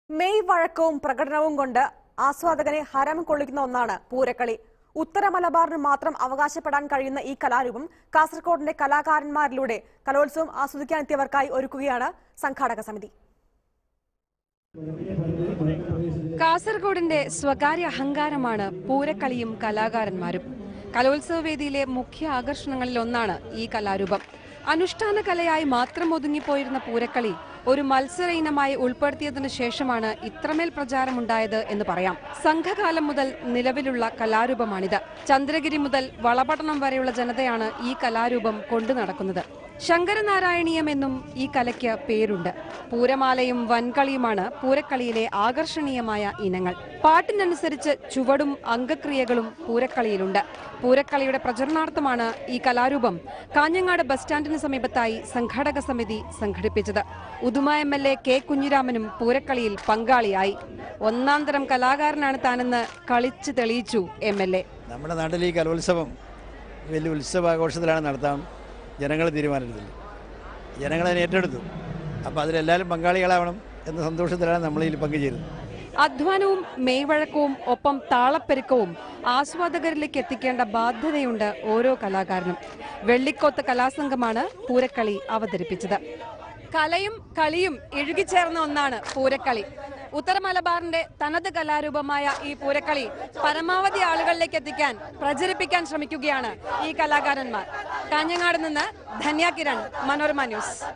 May വഴക്കവും പ്രകടനവും കൊണ്ട് ആസ്വാദകനെ ഹരം കൊള്ളിക്കുന്ന ഒന്നാണ് പൂരക്കളി ഉത്തര മലബാറിന് മാത്രം അവകാശപ്പെടാൻ കഴിയുന്ന ഈ കലാരൂപം കാസർഗോഡിന്റെ കലാകാരന്മാരിലൂടെ കലോത്സവം ആസ്വദിക്കാനെത്തിയവർക്കായി ഒരുക്കുകയാണ് സംഘാടക സമിതി കാസർഗോഡിന്റെ സ്വകാര്യ അഹങ്കാരമാണ് പൂരക്കളിയും കലാകാരന്മാരും കലോത്സവ വേദിയിലെ മുഖ്യ ആകർഷണങ്ങളിൽ ഒന്നാണ് ഈ കലാരൂപം അനുഷ്ഠാന കലയായി മാത്രം ഒതുങ്ങിപ്പോയിരുന്ന പൂരക്കളി ഒരു മത്സര ഇനമായി ഉൾപ്പെടുത്തിയതിനു ശേഷമാണ് ഇത്രമേൽ പ്രചാരമുണ്ടായത് എന്ന് പറയാം സംഘകാലം മുതൽ നിലവിലുള്ള കലാരൂപമാണിത് ചന്ദ്രഗിരി മുതൽ വളപട്ടണം വരെയുള്ള ജനതയാണ് ഈ കലാരൂപം കൊണ്ടു നടക്കുന്നത് ശങ്കരനാരായണീയം എന്നും ഈ കലയ്ക്ക് പേരുണ്ട് പൂരമാലയും വൻകളിയുമാണ് പൂരക്കളിയിലെ ആകർഷണീയമായ ഇനങ്ങൾ പാട്ടിനനുസരിച്ച് ചുവടും അംഗക്രിയകളും പൂരക്കളിയിലുണ്ട് പൂരക്കളിയുടെ പ്രചരണാർത്ഥമാണ് ഈ കലാരൂപം കാഞ്ഞങ്ങാട് ബസ് സ്റ്റാൻഡിന് സമീപത്തായി സംഘാടക സമിതി സംഘടിപ്പിച്ചത് Uduma M L A K കുഞ്ഞിരാമനും പൂരക്കളിയിൽ പങ്കാളിയായി ഒന്നാം തരം കലാകാരനാണ് താനെന്ന് കളിച്ചു തെളിയിച്ചു എം എൽ എ നമ്മുടെ നാട്ടിൽ ഈ കലോത്സവം വലിയ ഉത്സവാഘോഷത്തിലാണ് നടത്താൻ ജനങ്ങൾ തീരുമാനമെടുത്തത് ജനങ്ങൾ അതിനെ ഏറ്റെടുത്തു അപ്പോൾ അതിലെല്ലാവരും പങ്കാളികളാവണം എന്ന സന്തോഷത്തിലാണ് നമ്മൾ ഇതിൽ പങ്കുചേരുന്നത് അധ്വാനവും മെയ്വഴക്കവും ഒപ്പം താളപ്പെരുക്കവും ആസ്വാദകരിലേക്ക് എത്തിക്കേണ്ട ബാധ്യതയുണ്ട് ഓരോ കലാകാരനും വെള്ളിക്കോത്ത് കലാസംഘമാണ് പൂരക്കളി അവതരിപ്പിച്ചത് കലയും കളിയും ഇഴുകിച്ചേർന്ന ഒന്നാണ് പൂരക്കളി ഉത്തര മലബാറിന്റെ തനത് കലാരൂപമായ ഈ പൂരക്കളി പരമാവധി ആളുകളിലേക്ക് എത്തിക്കാൻ പ്രചരിപ്പിക്കാൻ ശ്രമിക്കുകയാണ് ഈ കലാകാരന്മാർ കാഞ്ഞങ്ങാട് നിന്ന് ധന്യ കിരൺ മനോരമ ന്യൂസ്